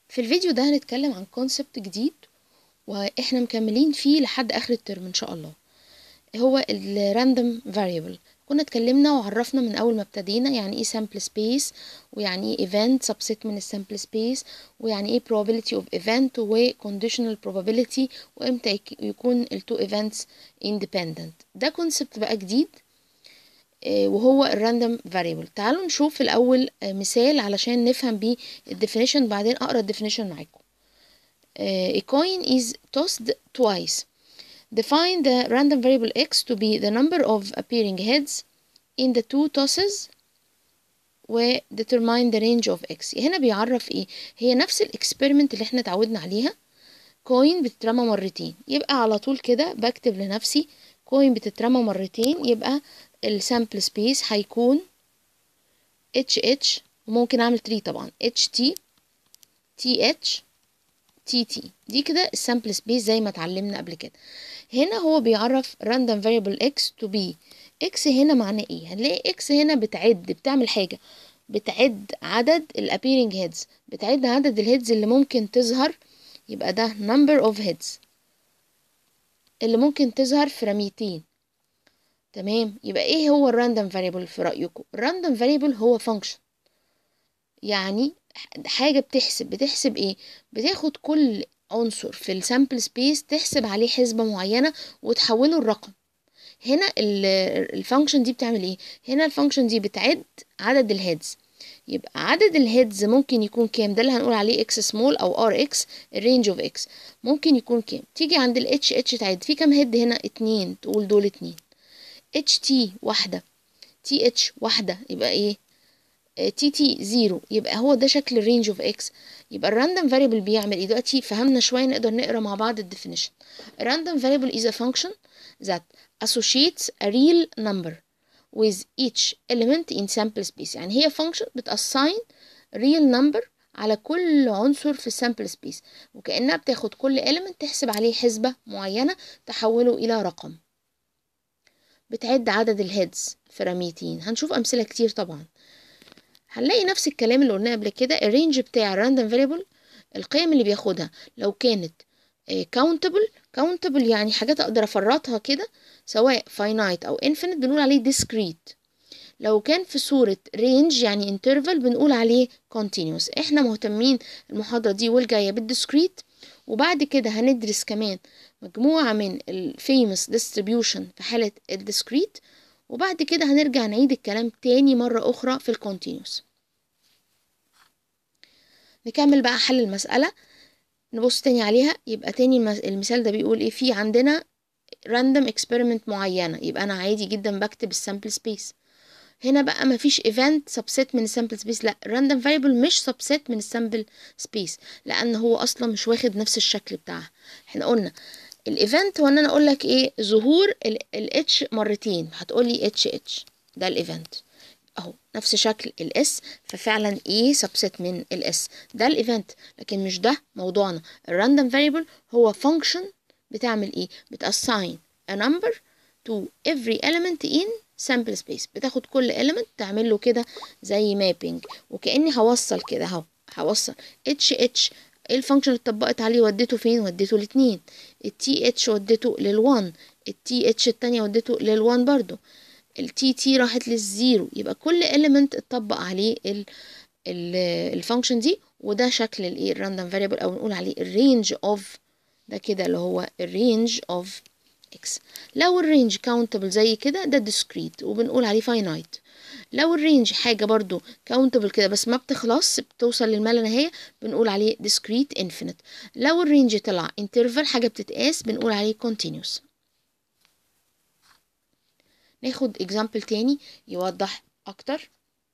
في الفيديو ده هنتكلم عن كونسبت جديد واحنا مكملين فيه لحد اخر الترم ان شاء الله هو الراندوم فاريبل كنا اتكلمنا وعرفنا من اول ما ابتدينا يعني ايه sample space ويعني ايه event subset من السامبل سبيس ويعني ايه probability of event و conditional probability وامتى يك- يكون ال two events independent ده كونسبت بقى جديد آه، وهو الراندوم فاريبل تعالوا نشوف الاول آه، مثال علشان نفهم بيه الديفينيشن بعدين اقرا الديفينيشن معاكم آه، a coin is tossed twice define the random variable x to be the number of appearing heads in the two tosses و determine the range of x هنا بيعرف ايه هي نفس الاكسبيرمنت اللي احنا اتعودنا عليها كوين بتترمى مرتين يبقى على طول كده بكتب لنفسي كوين بتترمى مرتين يبقى السامبل سبيس هيكون اتش اتش وممكن اعمل تري طبعا اتش تي تي اتش تي تي دي كده السامبل سبيس زي ما اتعلمنا قبل كده هنا هو بيعرف random variable x to be x هنا معناه ايه هنلاقي x هنا بتعد بتعمل حاجة بتعد عدد ال appearing heads بتعد عدد الهيدز اللي ممكن تظهر يبقى ده number of heads اللي ممكن تظهر في رميتين تمام يبقى ايه هو الراندوم فاريبل في رأيكم الراندوم فاريبل هو فانكشن يعني حاجة بتحسب بتحسب ايه بتاخد كل عنصر في السامبل سبيس تحسب عليه حسبة معينة وتحوله لرقم هنا الفانكشن دي بتعمل ايه هنا الفانكشن دي بتعد عدد الهيدز يبقى عدد الهيدز ممكن يكون كام ده اللي هنقول عليه اكس سمول او ار اكس الرينج اوف اكس ممكن يكون كام تيجي عند الاتش اتش تعد في كام هيد هنا اتنين تقول دول اتنين اتش تي واحدة تي اتش واحدة يبقى ايه تي تي زيرو يبقى هو ده شكل الرينج اوف اكس يبقى الراندوم فاريبل بيعمل ايه دلوقتي فهمنا شويه نقدر نقرا مع بعض الديفينيشن random variable is a function that associates a real number with each element in sample space يعني هي function بتassign real number على كل عنصر في السامبل سبيس وكأنها بتاخد كل element تحسب عليه حسبة معينة تحوله إلى رقم بتعد عدد الهيدز في رميتين هنشوف أمثلة كتير طبعا هنلاقي نفس الكلام اللي قلناه قبل كده الرينج بتاع الراندوم فاريبل القيم اللي بياخدها لو كانت كاونتبل كاونتبل يعني حاجات اقدر افرطها كده سواء فاينايت او انفينيت بنقول عليه discrete لو كان في صورة رينج يعني انترفال بنقول عليه continuous احنا مهتمين المحاضرة دي والجاية بالديسكريت وبعد كده هندرس كمان مجموعة من الفيموس distribution في حالة الديسكريت وبعد كده هنرجع نعيد الكلام تاني مرة أخرى في الكونتينوس نكمل بقى حل المسألة نبص تاني عليها يبقى تاني المثال ده بيقول ايه في عندنا random experiment معينة يبقى أنا عادي جدا بكتب السامبل سبيس هنا بقى مفيش event subset من السامبل سبيس لا random variable مش subset من السامبل سبيس لأن هو أصلا مش واخد نفس الشكل بتاعها احنا قلنا الايفنت هو ان انا اقول لك ايه ظهور الاتش مرتين هتقولي اتش اتش ده الايفنت اهو نفس شكل الاس ففعلا ايه سبست من الاس ده الايفنت لكن مش ده موضوعنا الراندوم فاريبل هو فانكشن بتعمل ايه بتassign a number to every element in sample space بتاخد كل element تعمل له كده زي مابينج وكاني هوصل كده اهو هوصل اتش اتش ايه الفانكشن اللي اتطبقت عليه وديته فين وديته لاتنين التي اتش وديته للوان التي اتش التانية وديته للوان برضو التي تي راحت للزيرو يبقى كل element اتطبق عليه ال ال الفانكشن دي وده شكل الايه الراندوم فاريبل او نقول عليه الرينج اوف ده كده اللي هو الرينج اوف اكس لو الرينج كاونتبل زي كده ده discrete وبنقول عليه finite لو الرينج حاجة برضو countable كده بس ما بتخلص بتوصل للما لا نهاية بنقول عليه discrete infinite لو الرينج طلع interval حاجة بتتقاس بنقول عليه continuous ناخد example تاني يوضح أكتر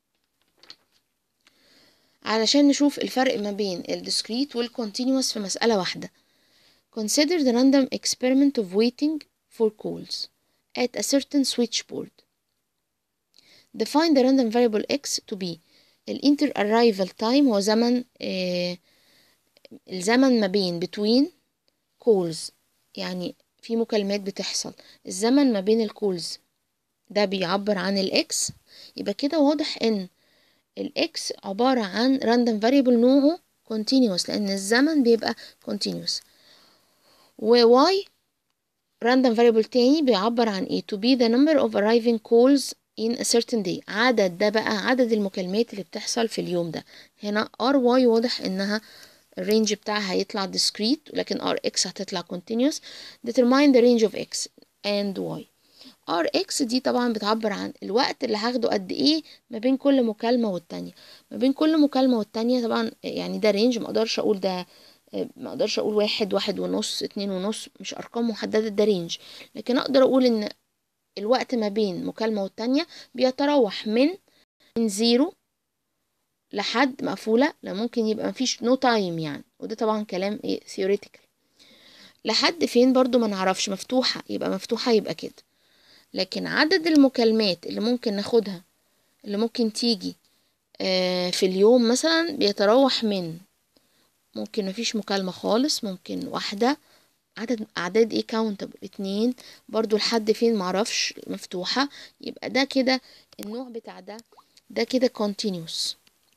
علشان نشوف الفرق ما بين ال discrete وال continuous في مسألة واحدة Consider the random experiment of waiting for calls at a certain switchboard define the random variable x to be الانتر arrival time هو زمن آه الزمن ما بين between calls يعني في مكالمات بتحصل الزمن ما بين الكولز ده بيعبر عن الاكس يبقى كده واضح ان الاكس عبارة عن random variable نوعه continuous لان الزمن بيبقى continuous و y random variable تاني بيعبر عن ايه to be the number of arriving calls in a certain day عدد ده بقى عدد المكالمات اللي بتحصل في اليوم ده هنا ار واي واضح انها الرينج بتاعها هيطلع discrete لكن ار اكس هتطلع continuous determine the range of x and y ار اكس دي طبعا بتعبر عن الوقت اللي هاخده قد ايه ما بين كل مكالمة والتانية ما بين كل مكالمة والتانية طبعا يعني ده رينج ما اقدرش اقول ده ما اقدرش اقول واحد واحد ونص اتنين ونص مش ارقام محددة ده رينج لكن اقدر اقول ان الوقت ما بين مكالمة والتانية بيتراوح من من زيرو لحد مقفولة لا ممكن يبقى مفيش نو no تايم يعني وده طبعا كلام ايه theoretical لحد فين برضو ما نعرفش مفتوحة يبقى مفتوحة يبقى كده لكن عدد المكالمات اللي ممكن ناخدها اللي ممكن تيجي آه في اليوم مثلا بيتراوح من ممكن مفيش مكالمة خالص ممكن واحدة عدد أعداد ايه countable اتنين برضو لحد فين معرفش مفتوحة يبقى ده كده النوع بتاع ده ده كده continuous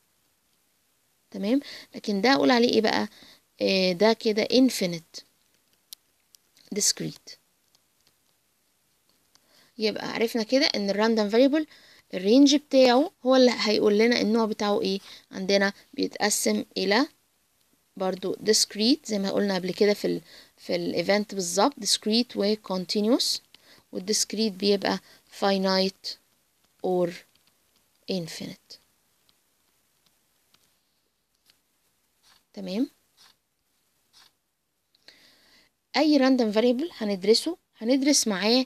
تمام لكن ده أقول عليه ايه بقى آه ده كده infinite discrete يبقى عرفنا كده ان الراندوم فاريبل الرينج بتاعه هو اللي هيقول لنا النوع بتاعه ايه عندنا بيتقسم الى برضو discrete زي ما قلنا قبل كده في ال في الايفنت بالظبط discrete و continuous والديسكريت بيبقى finite or infinite تمام اي random variable هندرسه هندرس معاه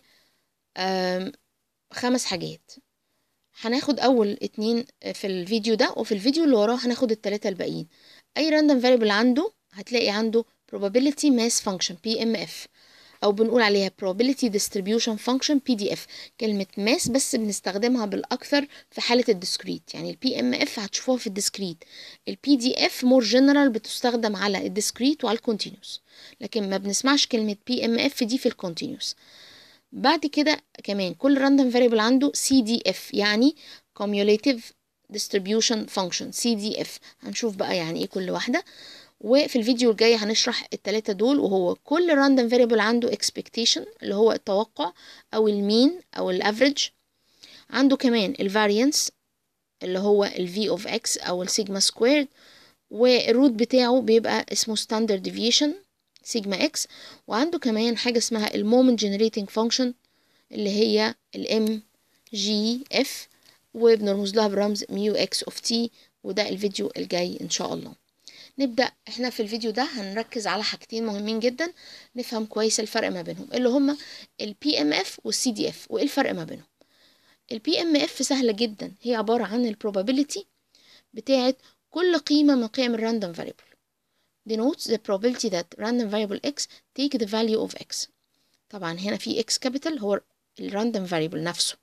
خمس حاجات هناخد اول اتنين في الفيديو ده وفي الفيديو اللي وراه هناخد التلاتة الباقيين اي random variable عنده هتلاقي عنده probability mass function PMF او بنقول عليها probability distribution function PDF كلمة mass بس بنستخدمها بالاكثر في حالة الديسكريت يعني ال PMF هتشوفوها في الديسكريت ال PDF more general بتستخدم على الديسكريت وعلى الكونتينوس لكن ما بنسمعش كلمة PMF دي في الكونتينوس بعد كده كمان كل random variable عنده CDF يعني cumulative distribution function CDF هنشوف بقى يعني ايه كل واحدة وفي الفيديو الجاي هنشرح التلاتة دول وهو كل random variable عنده expectation اللي هو التوقع او المين او الافريج عنده كمان الفاريانس اللي هو ال V of X او السيجما سكويرد والروت بتاعه بيبقى اسمه standard deviation سيجما اكس وعنده كمان حاجة اسمها المومنت جنريتنج فانكشن اللي هي الام جي اف وبنرمز لها برمز ميو اكس اوف تي وده الفيديو الجاي ان شاء الله نبدأ احنا في الفيديو ده هنركز على حاجتين مهمين جدا نفهم كويس الفرق ما بينهم اللي هما ال PMF وال CDF وايه الفرق ما بينهم ال PMF سهلة جدا هي عبارة عن ال probability بتاعت كل قيمة من قيم الراندوم variable denotes the probability that random variable x take the value of x طبعا هنا في x capital هو الراندوم variable نفسه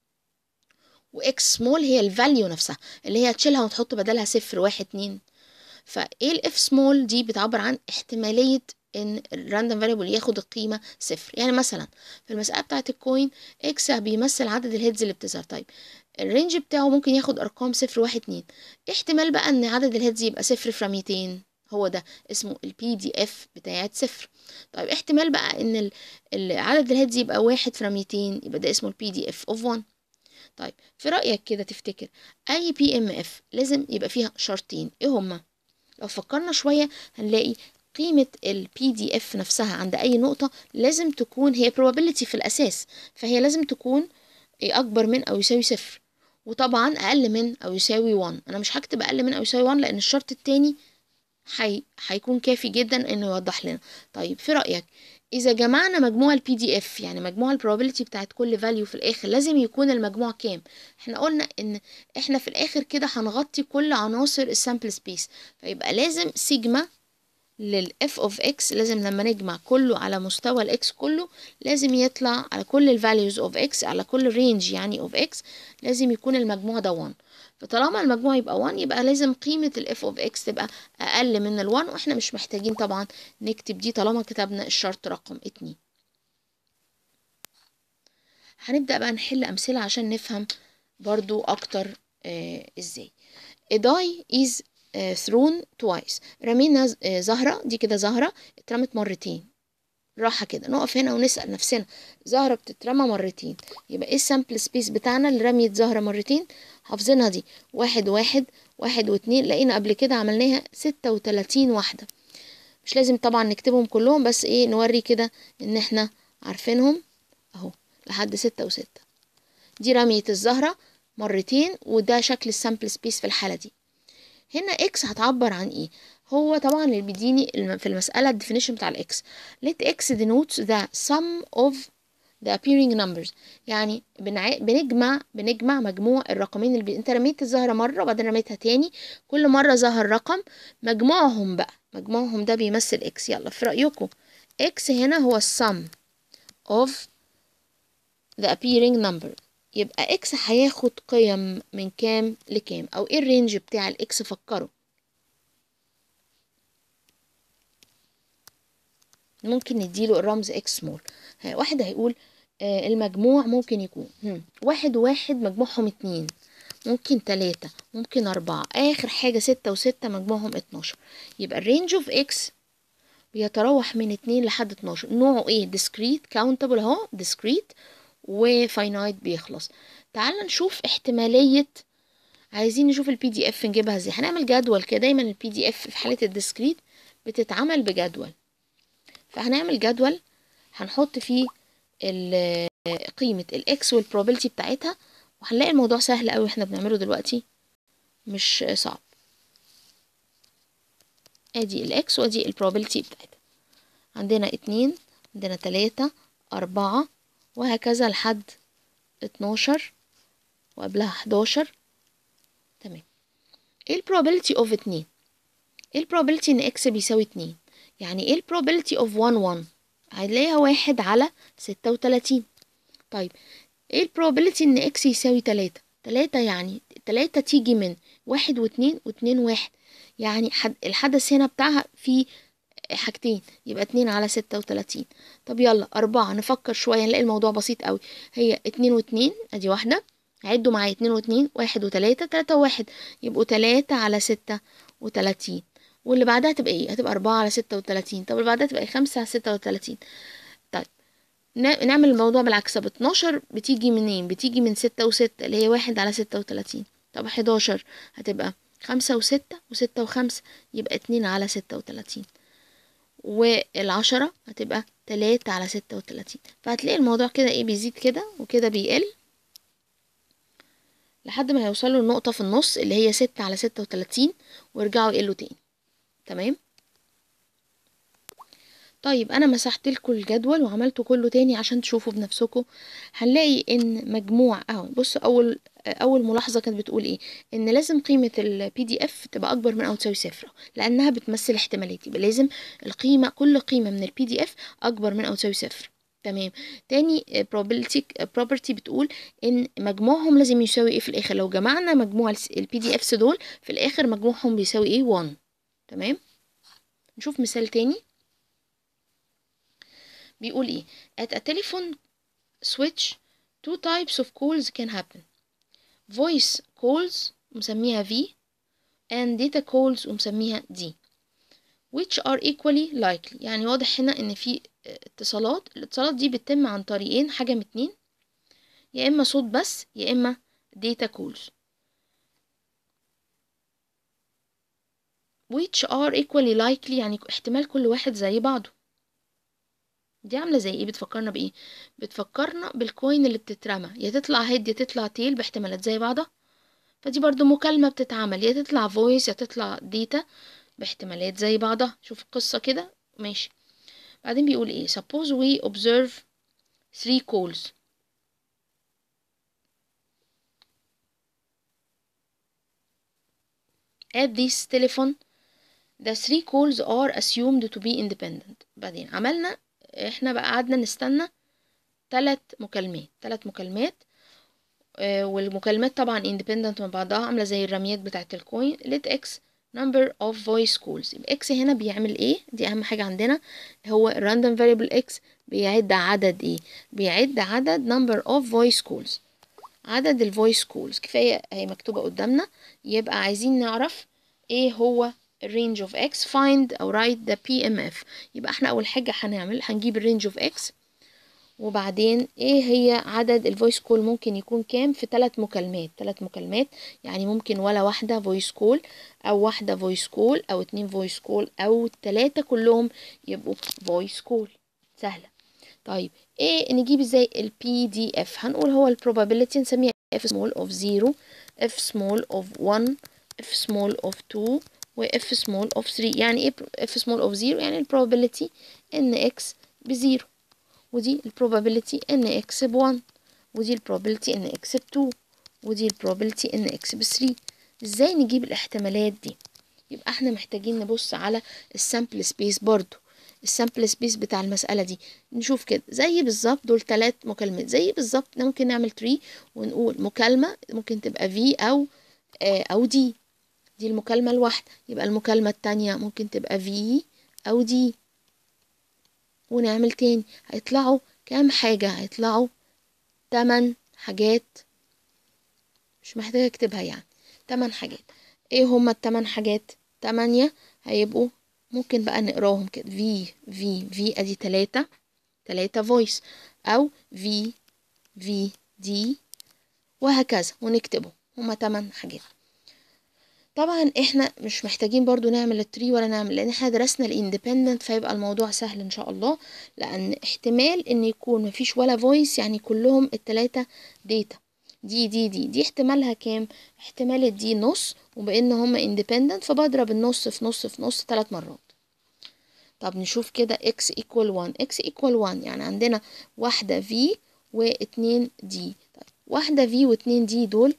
و x small هي الفاليو نفسها اللي هي تشيلها وتحط بدلها صفر واحد اتنين فايه ال f small دي بتعبر عن احتمالية ان الراندوم فاريبل ياخد القيمة صفر يعني مثلا في المسألة بتاعت الكوين x بيمثل عدد الهيدز اللي بتظهر طيب الرينج بتاعه ممكن ياخد ارقام صفر واحد اتنين احتمال بقى ان عدد الهيدز يبقى صفر في ميتين هو ده اسمه البي دي اف بتاعت صفر طيب احتمال بقى ان عدد الهيدز يبقى واحد في ميتين يبقى ده اسمه البي دي اف اوف 1 طيب في رأيك كده تفتكر اي بي ام اف لازم يبقى فيها شرطين ايه هما لو فكرنا شوية هنلاقي قيمة ال PDF نفسها عند أي نقطة لازم تكون هي probability في الأساس فهي لازم تكون أكبر من أو يساوي صفر وطبعا أقل من أو يساوي 1 أنا مش هكتب أقل من أو يساوي 1 لأن الشرط التاني حي... هيكون كافي جدا إنه يوضح لنا طيب في رأيك إذا جمعنا مجموع ال PDF يعني مجموع ال probability بتاعت كل value في الآخر لازم يكون المجموع كام احنا قلنا إن احنا في الآخر كده هنغطي كل عناصر السامبل سبيس فيبقى لازم سيجما لل f of x لازم لما نجمع كله على مستوى ال x كله لازم يطلع على كل ال values of x على كل range يعني of x لازم يكون المجموع ده 1 فطالما المجموع يبقى 1 يبقى لازم قيمة ال f of x تبقى أقل من ال 1 واحنا مش محتاجين طبعا نكتب دي طالما كتبنا الشرط رقم 2 هنبدأ بقى نحل أمثلة عشان نفهم برضو أكتر آه ازاي a die is uh, thrown twice رمينا ز- آه، زهرة دي كده زهرة اترمت مرتين راحة كده نقف هنا ونسأل نفسنا زهرة بتترمى مرتين يبقى ايه السامبل سبيس بتاعنا اللي رميت زهرة مرتين حافظينها دي واحد واحد واحد واتنين لقينا قبل كده عملناها ستة وتلاتين واحدة مش لازم طبعا نكتبهم كلهم بس ايه نوري كده ان احنا عارفينهم اهو لحد ستة وستة دي رمية الزهرة مرتين وده شكل السامبل سبيس في الحالة دي هنا اكس هتعبر عن ايه هو طبعا اللي بيديني الم- في المسألة الديفينيشن بتاع الاكس let x denotes the sum of the appearing numbers يعني بنع... بنجمع بنجمع مجموع الرقمين اللي بي... انت رميت الزهرة مرة وبعدين رميتها تاني كل مرة ظهر رقم مجموعهم بقى مجموعهم ده بيمثل اكس يلا في رأيكم اكس هنا هو السم of the appearing number يبقى اكس هياخد قيم من كام لكام او ايه الرينج بتاع الاكس فكروا ممكن نديله الرمز اكس سمول واحد هيقول آه المجموع ممكن يكون هم، واحد واحد مجموعهم اتنين ممكن تلاتة ممكن أربعة آخر حاجة ستة وستة مجموعهم اتناشر يبقى الرينج اوف اكس بيتراوح من اتنين لحد اتناشر نوعه ايه discrete countable اهو discrete وفاينايت بيخلص تعال نشوف احتمالية عايزين نشوف البي دي اف نجيبها ازاي هنعمل جدول كده دايما البي دي اف في حالة الديسكريت بتتعمل بجدول فهنعمل جدول هنحط فيه ال- قيمة الاكس والبروبابيلتي بتاعتها وهنلاقي الموضوع سهل قوي احنا بنعمله دلوقتي مش صعب ادي الاكس وادي البروبابيلتي بتاعتها عندنا اتنين عندنا تلاتة اربعة وهكذا لحد اتناشر وقبلها حداشر تمام ايه البروبابيلتي اوف اتنين ايه البروبابيلتي ان اكس بيساوي اتنين يعني ايه البروبابيلتي اوف 1 1 هنلاقيها واحد على ستة وتلاتين طيب ايه البروبابيلتي ان اكس يساوي تلاتة تلاتة يعني تلاتة تيجي من واحد واتنين واتنين واحد يعني حد الحدث هنا بتاعها فيه حاجتين يبقى اتنين على ستة وتلاتين طب يلا أربعة نفكر شوية نلاقي الموضوع بسيط قوي هي اتنين واتنين ادي واحدة عدوا معايا اتنين واتنين واحد وتلاتة تلاتة وواحد يبقوا تلاتة على ستة وتلاتين واللي بعدها تبقى ايه هتبقى أربعة على ستة وتلاتين طب اللي بعدها تبقى إيه؟ خمسة على ستة وتلاتين طيب نا- نعمل الموضوع بالعكس طب اتناشر بتيجي منين بتيجي من ستة وستة اللي هي واحد على ستة وتلاتين طب حداشر هتبقى خمسة وستة وستة وخمسة يبقى اتنين على ستة وتلاتين والعشرة هتبقى تلاتة على ستة وتلاتين فهتلاقي الموضوع كده ايه بيزيد كده وكده بيقل لحد ما يوصلوا النقطة في النص اللي هي ستة على ستة وتلاتين ويرجعوا يقلوا تاني تمام طيب انا مسحت لكم الجدول وعملته كله تاني عشان تشوفوا بنفسكم هنلاقي ان مجموع اهو بصوا اول اول ملاحظه كانت بتقول ايه ان لازم قيمه البي دي اف تبقى اكبر من او تساوي صفر لانها بتمثل احتمالات يبقى لازم القيمه كل قيمه من البي دي اف اكبر من او تساوي صفر تمام تاني probability property بتقول ان مجموعهم لازم يساوي ايه في الاخر لو جمعنا مجموع البي دي افس دول في الاخر مجموعهم بيساوي ايه 1 تمام نشوف مثال تاني بيقول ايه at a telephone switch two types of calls can happen voice calls ومسميها V and data calls ومسميها D which are equally likely يعني واضح هنا ان في اتصالات الاتصالات دي بتتم عن طريقين حاجة من اتنين يا اما صوت بس يا اما data calls which are equally likely يعني احتمال كل واحد زي بعضه دي عامله زي ايه بتفكرنا بايه بتفكرنا بالكوين اللي بتترمى يا تطلع هيد يا تطلع تيل باحتمالات زي بعضها فدي برضو مكالمه بتتعمل يا تطلع فويس يا تطلع ديتا باحتمالات زي بعضها شوف القصه كده ماشي بعدين بيقول ايه suppose we observe three calls at this telephone the three calls are assumed to be independent بعدين عملنا احنا بقى قعدنا نستنى ثلاث مكالمات ثلاث مكالمات آه والمكالمات طبعا independent من بعضها عامله زي الرميات بتاعه الكوين let x number of voice calls يبقى x هنا بيعمل ايه دي اهم حاجه عندنا هو random variable x بيعد عدد ايه بيعد عدد number of voice calls عدد الفويس كولز كفايه هي مكتوبه قدامنا يبقى عايزين نعرف ايه هو الرينج اوف اكس find او write the PMF يبقى احنا اول حاجة هنعمل هنجيب الرينج اوف اكس وبعدين ايه هي عدد الفويس كول ممكن يكون كام في ثلاث مكالمات ثلاث مكالمات يعني ممكن ولا واحدة فويس كول او واحدة فويس كول او اتنين فويس كول او التلاتة كلهم يبقوا فويس كول سهلة طيب ايه نجيب ازاي ال PDF هنقول هو ال probability نسميها f small of 0 f small of 1 f small of 2 و f small of 3 يعني ايه f small of 0 يعني ال probability ان x بزيرو ودي ال probability ان x بوان ودي ال probability ان x بتو ودي ال probability ان x بثري ازاي نجيب الاحتمالات دي يبقى احنا محتاجين نبص على السامبل سبيس برضو السامبل سبيس بتاع المسألة دي نشوف كده زي بالظبط دول ثلاث مكالمات زي بالظبط ممكن نعمل تري ونقول مكالمة ممكن تبقى في أو آه أو دي دي المكالمة الواحدة يبقى المكالمة التانية ممكن تبقى في أو دي ونعمل تاني هيطلعوا كام حاجة هيطلعوا تمن حاجات مش محتاجة اكتبها يعني تمن حاجات ايه هما التمن حاجات تمانية هيبقوا ممكن بقى نقراهم كده في في في ادي تلاتة تلاتة فويس او في في دي وهكذا ونكتبه هما تمن حاجات طبعا احنا مش محتاجين برضو نعمل التري ولا نعمل لان احنا درسنا الاندبندنت فيبقى الموضوع سهل ان شاء الله لان احتمال ان يكون مفيش ولا فويس يعني كلهم التلاتة ديتا دي دي دي دي احتمالها كام احتمال دي نص وبان هما اندبندنت فبضرب النص في نص في نص ثلاث مرات طب نشوف كده x equal 1 x equal 1 يعني عندنا واحدة v واتنين d طيب واحدة v واتنين d دول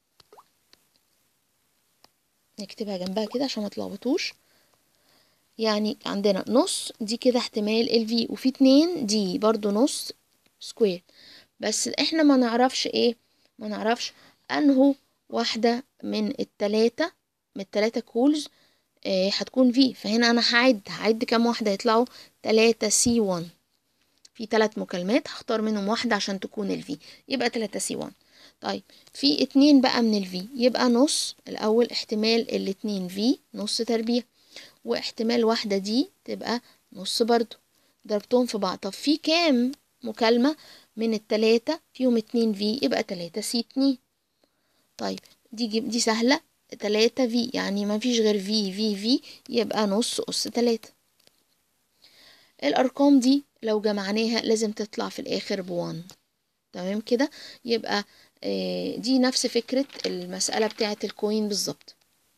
نكتبها جنبها كده عشان ما تلخبطوش يعني عندنا نص دي كده احتمال ال v وفي اتنين d برضو نص سكوير بس احنا ما نعرفش ايه ما نعرفش انه واحدة من التلاتة من التلاتة كولز اه هتكون في فهنا انا هعد هعد كام واحدة يطلعوا تلاتة سي وان في تلات مكالمات هختار منهم واحدة عشان تكون الفي يبقى تلاتة سي وان طيب في اتنين بقى من الفي يبقى نص الاول احتمال الاتنين في نص تربيع واحتمال واحدة دي تبقى نص برضو ضربتهم في بعض طب في كام مكالمة من التلاتة فيهم اتنين في يبقى تلاتة سي اتنين طيب دي جيب دي سهلة تلاتة في يعني ما فيش غير في في في يبقى نص أس تلاتة الأرقام دي لو جمعناها لازم تطلع في الآخر بوان تمام كده يبقى آه دي نفس فكرة المسألة بتاعة الكوين بالظبط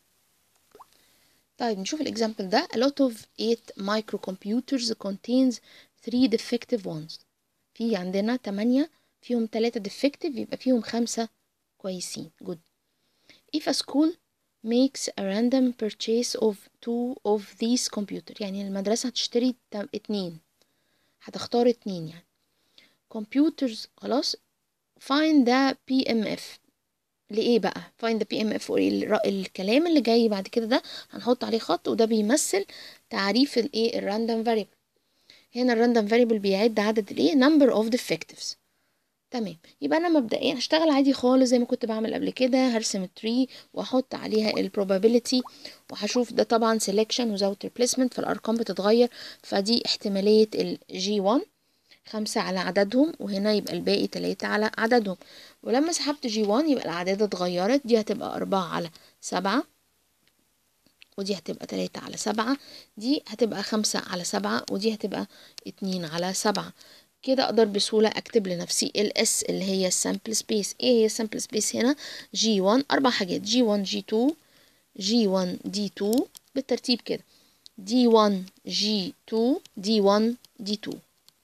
طيب نشوف الإكزامبل ده a lot of 8 microcomputers contains 3 defective ones في عندنا 8 فيهم 3 defective يبقى فيهم خمسة كويسين good if a school makes a random purchase of two of these computer يعني المدرسة هتشتري اتنين هتختار اتنين يعني computers خلاص find the PMF لإيه بقى find the PMF الكلام اللي جاي بعد كده ده هنحط عليه خط وده بيمثل تعريف الايه الراندوم variable هنا الراندوم variable بيعد عدد الايه number of defectives تمام يبقى انا مبدئيا هشتغل عادي خالص زي ما كنت بعمل قبل كده هرسم التري واحط عليها البروبابيلتي وهشوف ده طبعا سelection without replacement فالارقام بتتغير فدي احتماليه الجي 1 خمسة على عددهم وهنا يبقى الباقي تلاتة على عددهم ولما سحبت جي 1 يبقى الأعداد اتغيرت دي هتبقى أربعة على سبعة ودي هتبقى تلاتة على سبعة دي هتبقى خمسة على سبعة ودي هتبقى اتنين على سبعة كده اقدر بسهولة اكتب لنفسي ال اس اللي هي السامبل سبيس ايه هي السامبل سبيس هنا جي 1 اربع حاجات جي 1 جي 2 جي 1 دي 2 بالترتيب كده دي 1 جي 2 دي 1 دي 2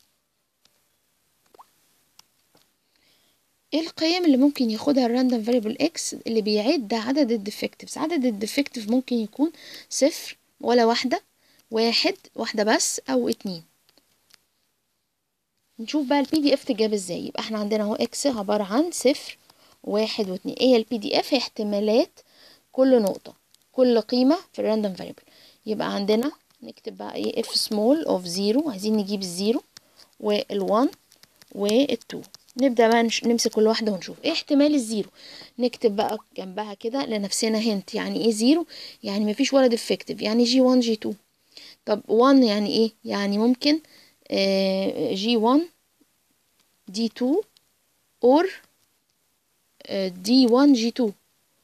ايه القيم اللي ممكن ياخدها الراندوم فاريبل اكس اللي بيعد عدد الديفكتيفز عدد الديفكتيف ممكن يكون صفر ولا واحدة واحد واحدة بس او اتنين نشوف بقى البي دي اف تجاب ازاي يبقى احنا عندنا اهو اكس عبارة عن صفر واحد واتنين ايه البي دي اف هي احتمالات كل نقطة كل قيمة في الراندوم فاريبل يبقى عندنا نكتب بقى ايه اف سمول اوف زيرو عايزين نجيب الزيرو والوان والتو نبدأ بقى نش... نمسك كل واحدة ونشوف ايه احتمال الزيرو نكتب بقى جنبها كده لنفسنا هنت يعني ايه زيرو يعني مفيش ولا ديفكتيف يعني جي 1 جي 2 طب 1 يعني ايه يعني ممكن آه جي 1 دي 2 اور دي 1 جي 2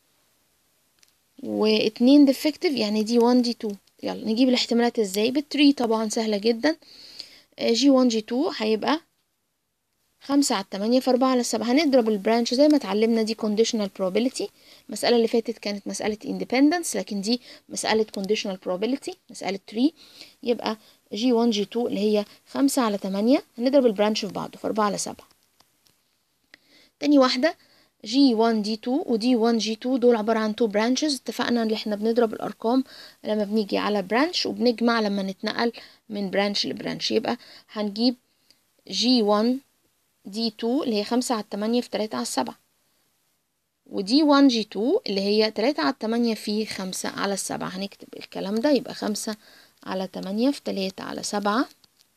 واتنين ديفكتيف يعني دي 1 دي 2 يلا نجيب الاحتمالات ازاي بالتري طبعا سهلة جدا جي 1 جي 2 هيبقى خمسة على التمانية في أربعة على السبعة هنضرب البرانش زي ما اتعلمنا دي conditional probability المسألة اللي فاتت كانت مسألة independence لكن دي مسألة conditional probability مسألة tree يبقى جي 1 جي 2 اللي هي خمسة على تمانية هنضرب البرانش في بعضه في أربعة على سبعة تاني واحدة جي 1 دي 2 ودي 1 جي 2 دول عبارة عن 2 برانشز اتفقنا ان احنا بنضرب الارقام لما بنيجي على برانش وبنجمع لما نتنقل من برانش لبرانش يبقى هنجيب جي 1 دي 2 اللي هي خمسة على التمانية في تلاتة على السبعة ودي 1 جي 2 اللي هي تلاتة على التمانية في خمسة على السبعة هنكتب الكلام ده يبقى خمسة على تمانية في تلاتة على سبعة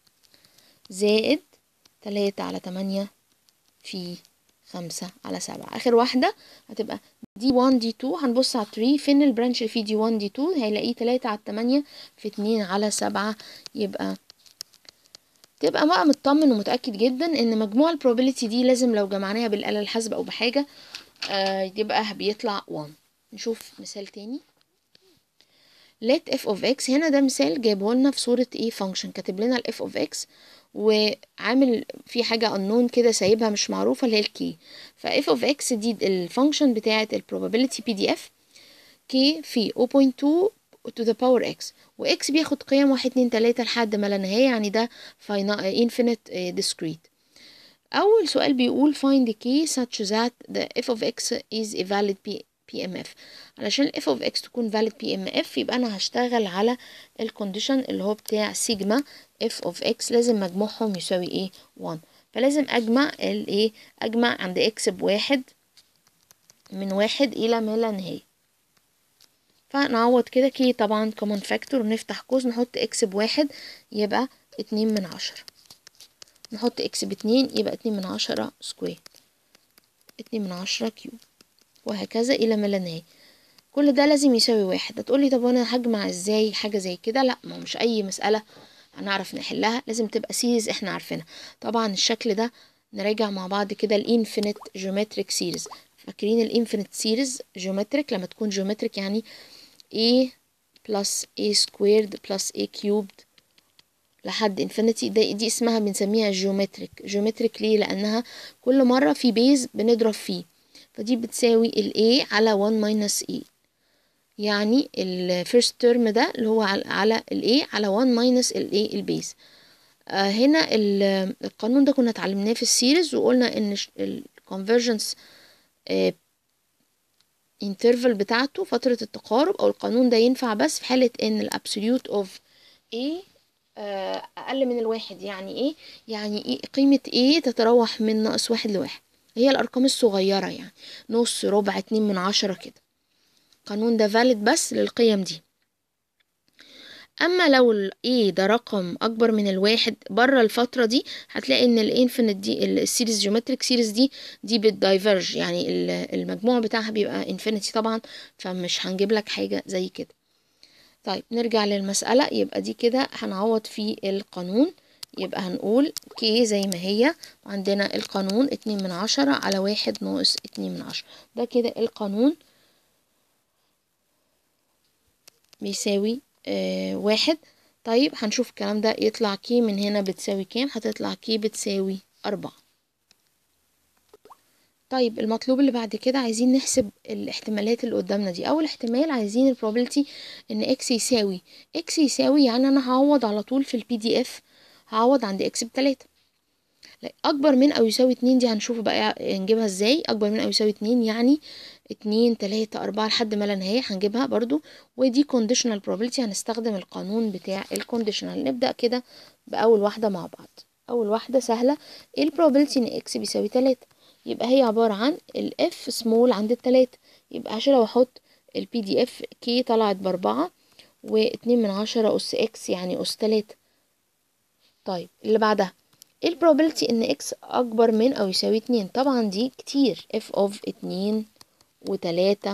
زائد تلاتة على تمانية في خمسة على سبعة آخر واحدة هتبقى دي 1 دي 2 هنبص على التري فين البرانش اللي فيه دي 1 دي 2 هيلاقيه تلاتة على التمانية في اتنين على سبعة يبقى تبقى بقى مطمن ومتأكد جدا ان مجموع البروبابيلتي دي لازم لو جمعناها بالآلة الحاسبة او بحاجة آه يبقى بيطلع 1 نشوف مثال تاني let f of x هنا ده مثال جايبه لنا في صورة ايه function كاتب لنا ال f of x وعامل في حاجة unknown كده سايبها مش معروفة اللي هي الكي ف f of x دي الفانكشن بتاعة ال probability pdf k في 0.2 to the power x و x بياخد قيم واحد اتنين تلاتة لحد ما لا نهاية يعني ده infinite discrete أول سؤال بيقول find the key such that the f of x is a valid p PMF علشان ال f of x تكون valid PMF يبقى أنا هشتغل على الكونديشن اللي هو بتاع سيجما f of x لازم مجموعهم يساوي ايه 1 فلازم أجمع الايه أجمع عند x بواحد من واحد إلى ما لا نهاية فنعوض كده كي طبعا كومن فاكتور ونفتح قوس نحط x بواحد يبقى اتنين من عشرة نحط x باتنين يبقى اتنين من عشرة سكوير اتنين من عشرة كيوب وهكذا الى ما لا نهايه كل ده لازم يساوي واحد هتقولي طب وانا هجمع ازاي حاجه زي كده لا ما مش اي مساله هنعرف نحلها لازم تبقى سيريز احنا عارفينها طبعا الشكل ده نراجع مع بعض كده الانفينيت جيومتريك سيريز فاكرين الانفينيت سيريز جيومتريك لما تكون جيومتريك يعني a plus a squared plus a cubed لحد انفينيتي ده دي اسمها بنسميها جيومتريك جيومتريك ليه لانها كل مره في بيز بنضرب فيه فدي بتساوي ال A على 1 minus E يعني ال first term ده اللي هو على ال A على 1 minus ال A البيز آه هنا القانون ده كنا اتعلمناه في السيريز وقلنا ان ال convergence آه interval بتاعته فترة التقارب او القانون ده ينفع بس في حالة ان ال absolute of A آه اقل من الواحد يعني ايه يعني ايه قيمة A تتراوح من ناقص واحد لواحد هي الأرقام الصغيرة يعني نص ربع اتنين من عشرة كده القانون ده فالid بس للقيم دي أما لو ال A ده رقم أكبر من الواحد بره الفترة دي هتلاقي إن الانفينيت دي السيريز جيومتريك سيريز دي دي بتدايفرج يعني المجموع بتاعها بيبقى انفينيتي طبعا فمش هنجيب لك حاجة زي كده طيب نرجع للمسألة يبقى دي كده هنعوض في القانون يبقى هنقول كي زي ما هي وعندنا القانون اتنين من عشرة على واحد ناقص اتنين من عشرة ده كده القانون بيساوي آه واحد طيب هنشوف الكلام ده يطلع كي من هنا بتساوي كام هتطلع كي بتساوي أربعة طيب المطلوب اللي بعد كده عايزين نحسب الاحتمالات اللي قدامنا دي اول احتمال عايزين البروبابيلتي ان اكس يساوي اكس يساوي يعني انا هعوض على طول في البي دي اف هعوض عند اكس بتلاتة اكبر من او يساوي اتنين دي هنشوف بقى نجيبها ازاي اكبر من او يساوي اتنين يعني اتنين تلاتة اربعة لحد ما لا نهاية هنجيبها برضو ودي conditional probability هنستخدم القانون بتاع الكونديشنال نبدأ كده بأول واحدة مع بعض أول واحدة سهلة ايه البروبابيلتي ان اكس بيساوي تلاتة يبقى هي عبارة عن الاف سمول عند التلاتة يبقى عشان لو احط البي دي اف كي طلعت باربعة واتنين من عشرة أس اكس يعني أس تلاتة طيب اللي بعدها ايه probability ان x اكبر من او يساوي اتنين طبعا دي كتير f of اتنين وتلاتة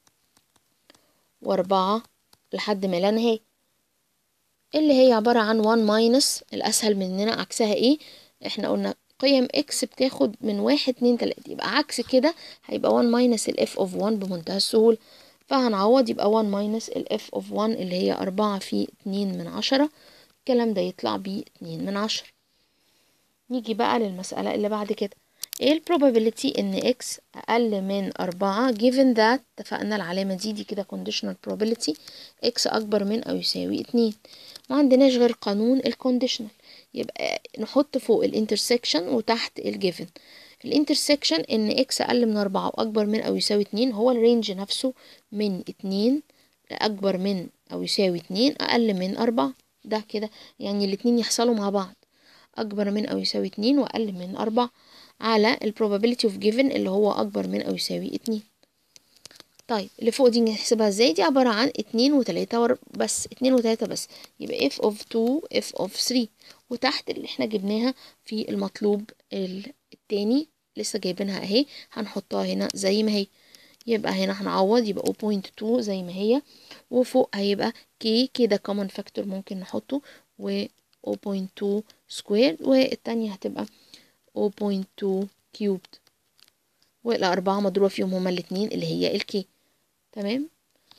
واربعة لحد ما لا نهاية اللي هي عبارة عن 1 minus الأسهل مننا عكسها ايه احنا قلنا قيم x بتاخد من واحد اتنين تلاتة يبقى عكس كده هيبقى 1 minus ال f of 1 بمنتهى السهولة فهنعوض يبقى 1 minus ال f of 1 اللي هي أربعة في اتنين من عشرة الكلام ده يطلع بيه اتنين من عشرة نيجي بقى للمسألة اللي بعد كده ايه ال probability ان x اقل من أربعة given that اتفقنا العلامة دي دي كده conditional probability x اكبر من او يساوي اتنين ما عندناش غير قانون ال conditional يبقى نحط فوق ال intersection وتحت ال given الانترسكشن ان x اقل من أربعة واكبر من او يساوي اتنين هو الرينج نفسه من اتنين لأكبر من او يساوي اتنين اقل من أربعة ده كده يعني الاتنين يحصلوا مع بعض أكبر من أو يساوي اتنين وأقل من أربعة على ال probability of given اللي هو أكبر من أو يساوي اتنين طيب اللي فوق دي نحسبها ازاي دي عبارة عن اتنين وتلاتة ور... بس اتنين وتلاتة بس يبقى f of two f of three وتحت اللي احنا جبناها في المطلوب التاني لسه جايبينها اهي هنحطها هنا زي ما هي يبقى هنا هنعوض يبقى 0.2 زي ما هي وفوق هيبقى k كده common factor ممكن نحطه و 0.2 سكوير والتانية هتبقى 0.2 كيوبد والأربعة مضروبة فيهم هما الاتنين اللي هي الكي تمام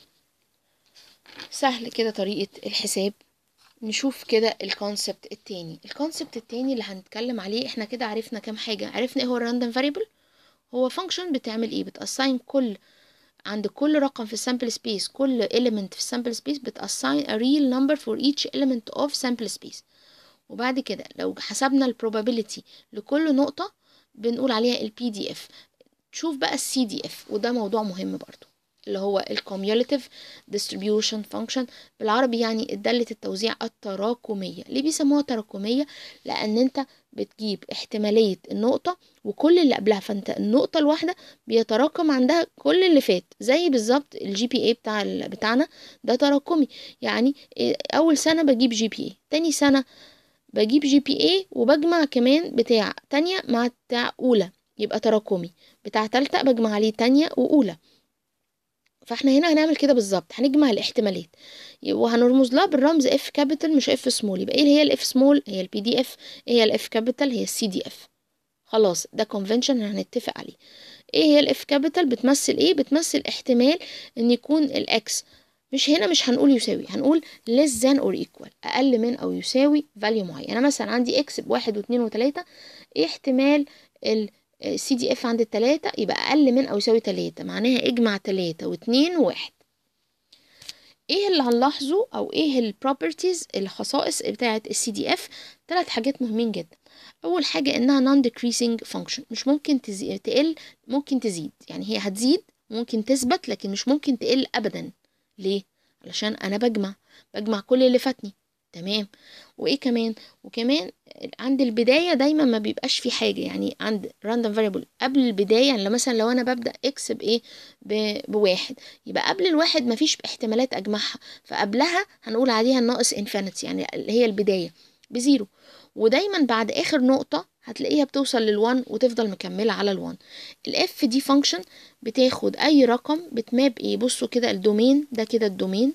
سهل كده طريقة الحساب نشوف كده الكونسبت التاني الكونسبت التاني اللي هنتكلم عليه احنا كده عرفنا كام حاجة عرفنا ايه هو الراندوم فاريبل هو فانكشن بتعمل ايه بتاساين كل عند كل رقم في السامبل سبيس كل element في السامبل سبيس بتاساين a real number for each element of sample space وبعد كده لو حسبنا ال probability لكل نقطة بنقول عليها ال PDF تشوف بقى ال CDF وده موضوع مهم برضو اللي هو ال cumulative distribution function بالعربي يعني دالة التوزيع التراكمية ليه بيسموها تراكمية لأن أنت بتجيب احتمالية النقطة وكل اللي قبلها فأنت النقطة الواحدة بيتراكم عندها كل اللي فات زي بالظبط الجي بي اي بتاع بتاعنا ده تراكمي يعني أول سنة بجيب جي بي اي تاني سنة بجيب جي بي اي وبجمع كمان بتاع تانية مع بتاع أولى يبقى تراكمي بتاع تالتة بجمع عليه تانية وأولى فاحنا هنا هنعمل كده بالظبط هنجمع الاحتمالات وهنرمز لها بالرمز اف كابيتال مش اف سمول يبقى ايه هي الاف سمول هي البي دي اف ايه هي الاف كابيتال هي السي دي اف خلاص ده كونفنشن هنتفق عليه ايه هي الاف كابيتال بتمثل ايه بتمثل احتمال ان يكون الاكس مش هنا مش هنقول يساوي هنقول less than or equal أقل من أو يساوي value معين أنا مثلا عندي x بواحد واتنين وتلاتة إيه احتمال ال سي دي اف عند التلاتة يبقى أقل من أو يساوي تلاتة معناها اجمع تلاتة واتنين وواحد ايه اللي هنلاحظه او ايه البروبرتيز الخصائص بتاعه السي دي اف ثلاث حاجات مهمين جدا اول حاجه انها non decreasing function مش ممكن تزي... تقل ممكن تزيد يعني هي هتزيد ممكن تثبت لكن مش ممكن تقل ابدا ليه علشان انا بجمع بجمع كل اللي فاتني تمام وايه كمان وكمان عند البدايه دايما ما بيبقاش في حاجه يعني عند random variable قبل البدايه يعني مثلا لو انا ببدا اكس بايه بواحد يبقى قبل الواحد ما فيش احتمالات اجمعها فقبلها هنقول عليها الناقص انفينيتي يعني اللي هي البدايه بزيرو ودايما بعد اخر نقطه هتلاقيها بتوصل للوان وتفضل مكمله على الوان الاف دي فانكشن بتاخد اي رقم بتماب ايه بصوا كده الدومين ده كده الدومين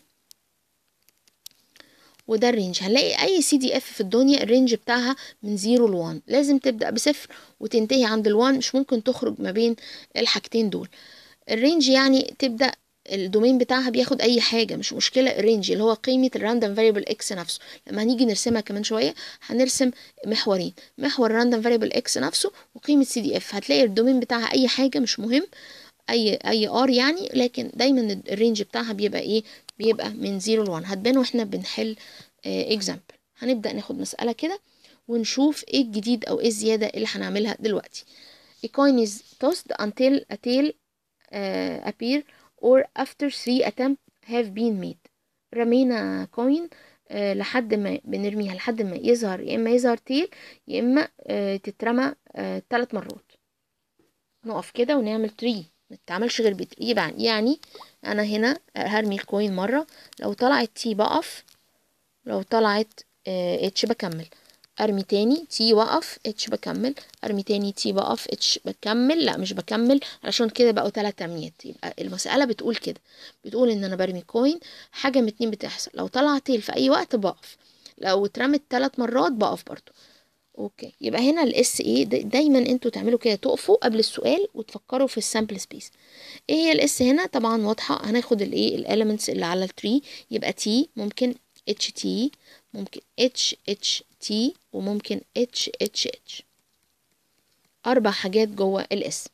وده الرينج هنلاقي اي سي دي اف في الدنيا الرينج بتاعها من زيرو لوان لازم تبدا بصفر وتنتهي عند الوان مش ممكن تخرج ما بين الحاجتين دول الرينج يعني تبدا الدومين بتاعها بياخد اي حاجه مش مشكله الرينج اللي هو قيمه الراندوم فاريبل اكس نفسه لما هنيجي نرسمها كمان شويه هنرسم محورين محور الراندوم فاريبل اكس نفسه وقيمه سي دي اف هتلاقي الدومين بتاعها اي حاجه مش مهم اي اي ار يعني لكن دايما الرينج بتاعها بيبقى ايه بيبقى من 0 ل 1 هتبان واحنا بنحل اكزامبل هنبدا ناخد مساله كده ونشوف ايه الجديد او ايه الزياده اللي هنعملها دلوقتي a coin is tossed until a tail uh, appear or after three attempts have been made رمينا كوين uh, لحد ما بنرميها لحد ما يظهر يا اما يظهر تيل يا اما uh, تترمى ثلاث uh, مرات نقف كده ونعمل تري ما تتعملش غير بتري يبقى يعني انا هنا هرمي الكوين مره لو طلعت تي بقف لو طلعت اتش بكمل ارمي تاني تي وقف اتش بكمل ارمي تاني تي بقف اتش بكمل لا مش بكمل علشان كده بقوا تلات رميات يبقى المسألة بتقول كده بتقول ان انا برمي كوين حاجة من اتنين بتحصل لو طلع تيل في اي وقت بقف لو اترمت تلات مرات بقف برضو اوكي يبقى هنا الاس ايه دايما انتوا تعملوا كده تقفوا قبل السؤال وتفكروا في السامبل سبيس ايه هي الاس هنا طبعا واضحه هناخد الايه الاليمنتس اللي على التري يبقى تي ممكن اتش تي ممكن اتش اتش تي وممكن اتش اتش اتش اربع حاجات جوه الاس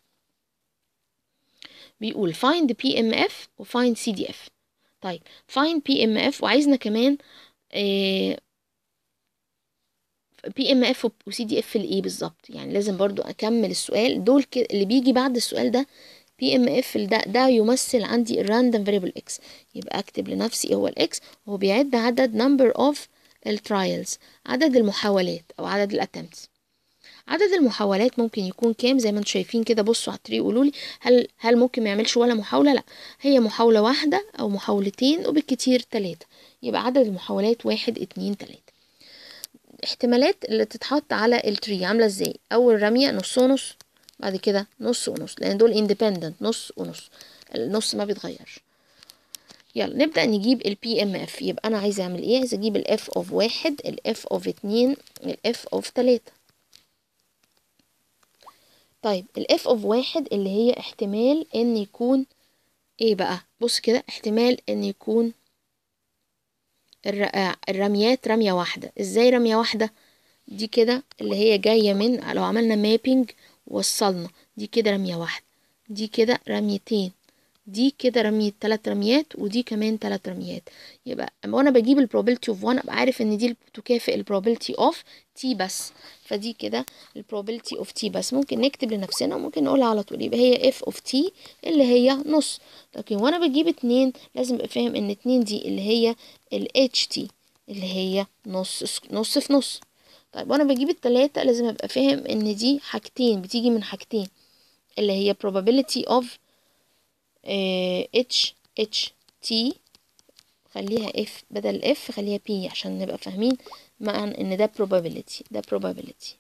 بيقول find PMF و find CDF طيب find PMF وعايزنا كمان إيه بي ام اف وسي دي اف الايه بالظبط يعني لازم برضو اكمل السؤال دول كده اللي بيجي بعد السؤال ده بي ام اف ده ده يمثل عندي الراندوم فاريبل اكس يبقى اكتب لنفسي هو الاكس هو بيعد عدد نمبر اوف الترايلز عدد المحاولات او عدد الاتمتس عدد المحاولات ممكن يكون كام زي ما انتم شايفين كده بصوا على الطريق قولوا لي هل هل ممكن ما يعملش ولا محاوله لا هي محاوله واحده او محاولتين وبالكتير ثلاثه يبقى عدد المحاولات واحد اتنين تلاته الاحتمالات اللي تتحط على التري عامله ازاي اول رميه نص ونص بعد كده نص ونص لان دول اندبندنت نص ونص النص ما بيتغيرش يلا نبدا نجيب البي ام اف يبقى انا عايزه اعمل ايه عايزه اجيب الاف اوف واحد الاف اوف اتنين الاف اوف تلاته طيب الاف اوف واحد اللي هي احتمال ان يكون ايه بقى بص كده احتمال ان يكون الرميات رمية واحدة ازاي رمية واحدة دي كده اللي هي جاية من لو عملنا مابينج وصلنا دي كده رمية واحدة دي كده رميتين دي كده رمية تلات رميات ودي كمان تلات رميات يبقى وانا بجيب البروبابيلتي اوف 1 ابقى عارف ان دي تكافئ البروبابيلتي اوف تي بس فدي كده البروبابيلتي اوف تي بس ممكن نكتب لنفسنا وممكن نقولها على طول يبقى هي اف اوف تي اللي هي نص لكن وانا بجيب اتنين لازم ابقى فاهم ان اتنين دي اللي هي الاتش تي اللي هي نص نص في نص طيب وانا بجيب التلاتة لازم ابقى فاهم ان دي حاجتين بتيجي من حاجتين اللي هي probability of اتش اتش تي خليها اف بدل اف خليها بي عشان نبقى فاهمين مع ان ده probability ده probability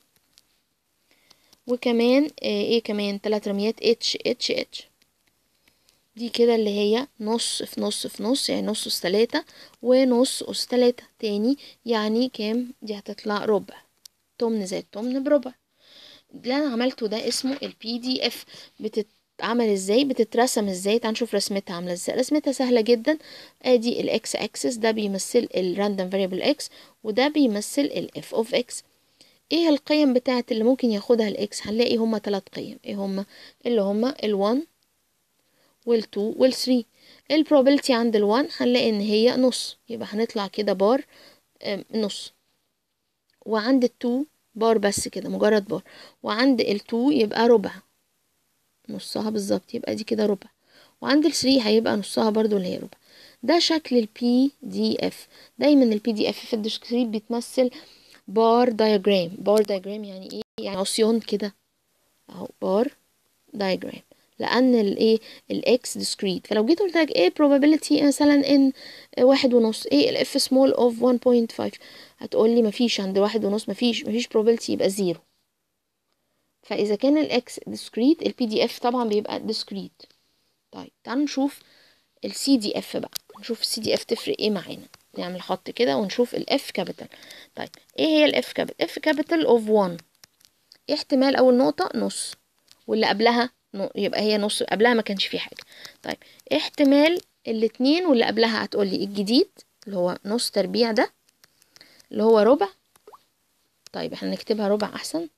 وكمان ايه كمان تلات رميات اتش اتش اتش دي كده اللي هي نص في نص في نص يعني نص اس تلاتة ونص اس تلاتة تاني يعني كام دي هتطلع ربع تمن زائد تمن بربع اللي انا عملته ده اسمه البي دي اف بتتعمل ازاي بتترسم ازاي تعال نشوف رسمتها عامله ازاي رسمتها سهله جدا ادي الاكس اكسس ده بيمثل الراندوم فاريبل اكس وده بيمثل الاف اوف اكس ايه القيم بتاعت اللي ممكن ياخدها الاكس هنلاقي هما تلات قيم ايه هما اللي هما ال1 وال2 وال3 البروبابيلتي عند ال1 هنلاقي ان هي نص يبقى هنطلع كده بار نص وعند ال2 بار بس كده مجرد بار وعند ال2 يبقى ربع نصها بالظبط يبقى دي كده ربع وعند ال3 هيبقى نصها برضو اللي هي ربع ده شكل البي دي اف دايما البي دي اف في الديسكريت بيتمثل بار دايجرام بار دايجرام يعني ايه يعني عصيان كده اهو بار دايجرام لان الايه الاكس ديسكريت فلو جيت قلت لك ايه probability مثلا ان واحد ونص ايه الاف سمول اوف 1.5 هتقول لي مفيش عند واحد ونص مفيش مفيش probability يبقى زيرو فاذا كان الاكس ديسكريت البي دي اف طبعا بيبقى ديسكريت طيب تعالوا نشوف السي دي اف بقى نشوف السي دي اف تفرق ايه معانا نعمل خط كده ونشوف الاف كابيتال طيب ايه هي الاف كابيتال اف كابيتال اوف 1 احتمال اول نقطه نص واللي قبلها يبقى هي نص قبلها ما كانش في حاجه طيب احتمال الاتنين واللي قبلها هتقولي الجديد اللي هو نص تربيع ده اللي هو ربع طيب احنا نكتبها ربع احسن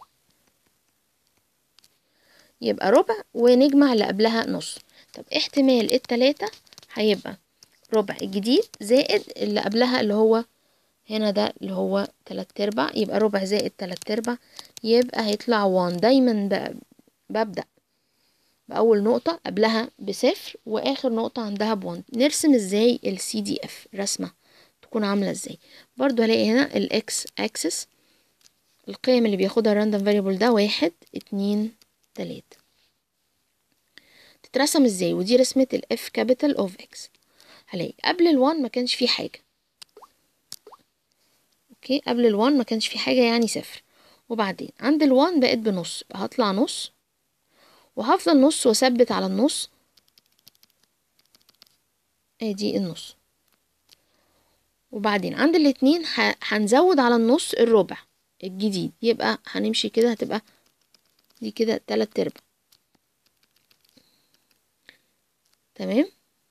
يبقى ربع ونجمع اللي قبلها نص طب احتمال التلاتة هيبقى ربع الجديد زائد اللي قبلها اللي هو هنا ده اللي هو تلات ارباع يبقى ربع زائد تلات ارباع يبقى هيطلع وان دايما ببدأ بأول نقطة قبلها بصفر وآخر نقطة عندها بوان نرسم ازاي السي دي اف رسمة تكون عاملة ازاي برضو هلاقي هنا الاكس اكسس القيم اللي بياخدها الراندوم فاريبل ده واحد اتنين تلاتة تترسم ازاي ودي رسمة الاف كابيتال اوف اكس هلاقي قبل الوان ما كانش فيه حاجة اوكي قبل ال1 ما كانش في حاجة يعني صفر وبعدين عند ال1 بقت بنص هطلع نص وهفضل نص واثبت على النص ادي النص وبعدين عند الاتنين هنزود على النص الربع الجديد يبقى هنمشي كده هتبقى دي كده تلات ارباع تمام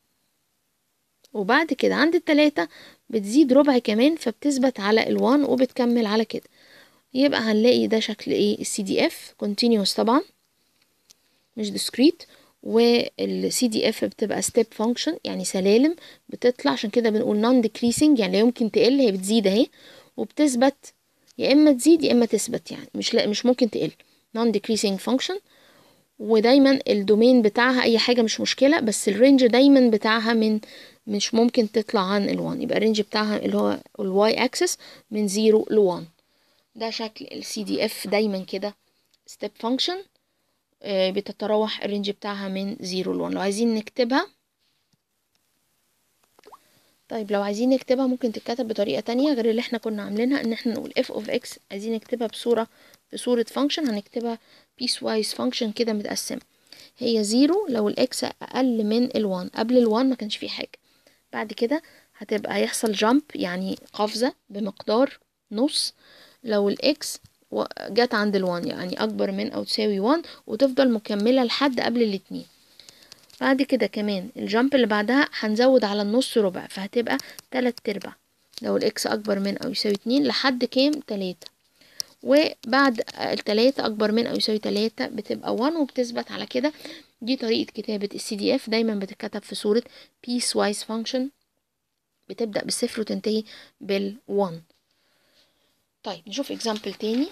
وبعد كده عند التلاتة بتزيد ربع كمان فبتثبت على الوان وبتكمل على كده يبقى هنلاقي ده شكل ايه السي دي اف continuous طبعا مش discrete والسي دي اف بتبقى ستيب فانكشن يعني سلالم بتطلع عشان كده بنقول نون decreasing يعني لا يمكن تقل هي بتزيد اهي وبتثبت يا اما تزيد يا اما تثبت يعني مش لا مش ممكن تقل non decreasing function ودايما الدومين بتاعها اي حاجه مش مشكله بس الرينج دايما بتاعها من مش ممكن تطلع عن ال1 يبقى الرينج بتاعها اللي هو الواي اكسس من 0 ل 1 ده شكل السي دي اف دايما كده ستيب فانكشن بتتراوح الرينج بتاعها من 0 ل 1 لو عايزين نكتبها طيب لو عايزين نكتبها ممكن تتكتب بطريقة تانية غير اللي احنا كنا عاملينها ان احنا نقول f of x عايزين نكتبها بصورة بصورة function هنكتبها piecewise function كده متقسمة هي زيرو لو الاكس اقل من ال1 قبل ال1 ما كانش فيه حاجة بعد كده هتبقى يحصل جامب يعني قفزة بمقدار نص لو الاكس جت عند ال1 يعني اكبر من او تساوي 1 وتفضل مكملة لحد قبل الاتنين بعد كده كمان الجامب اللي بعدها هنزود على النص ربع فهتبقى تلات ارباع لو الاكس اكبر من او يساوي اتنين لحد كام تلاتة وبعد التلاتة اكبر من او يساوي تلاتة بتبقى 1 وبتثبت على كده دي طريقة كتابة السي دي اف دايما بتتكتب في صورة piecewise function بتبدأ بالصفر وتنتهي بال1 طيب نشوف example تاني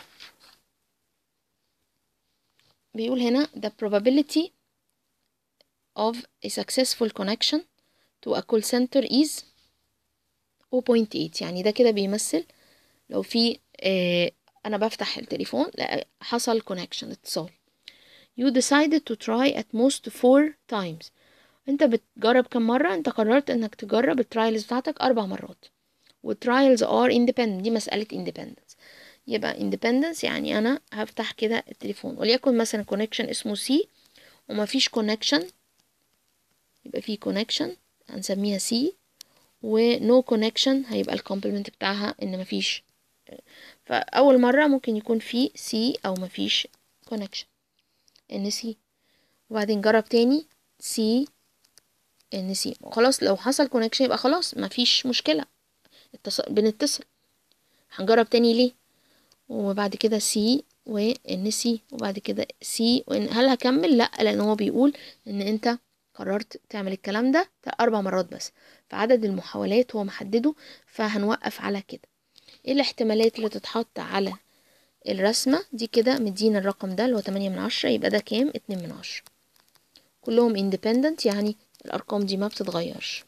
بيقول هنا the probability of a successful connection to a call center is 0.8 يعني ده كده بيمثل لو في اه انا بفتح التليفون لا حصل connection اتصال you decided to try at most four times انت بتجرب كم مرة انت قررت انك تجرب الترايلز بتاعتك اربع مرات والترايلز are independent دي مسألة independence يبقى independence يعني انا هفتح كده التليفون وليكن مثلا connection اسمه C ومفيش connection يبقى في connection هنسميها C و no connection هيبقى الكومبلمنت بتاعها ان مفيش فاول مرة ممكن يكون في C او مفيش connection ان سي وبعدين جرب تاني سي ان سي خلاص لو حصل كونكشن يبقى خلاص مفيش مشكلة اتصل بنتصل هنجرب تاني ليه وبعد كده سي وان سي وبعد كده سي وان هل هكمل لا لان هو بيقول ان انت قررت تعمل الكلام ده اربع مرات بس فعدد المحاولات هو محدده فهنوقف على كده ايه الاحتمالات اللي تتحط على الرسمة دي كده مدينا الرقم ده اللي هو تمانية من عشرة يبقى ده كام اتنين من عشرة كلهم independent يعني الأرقام دي ما بتتغيرش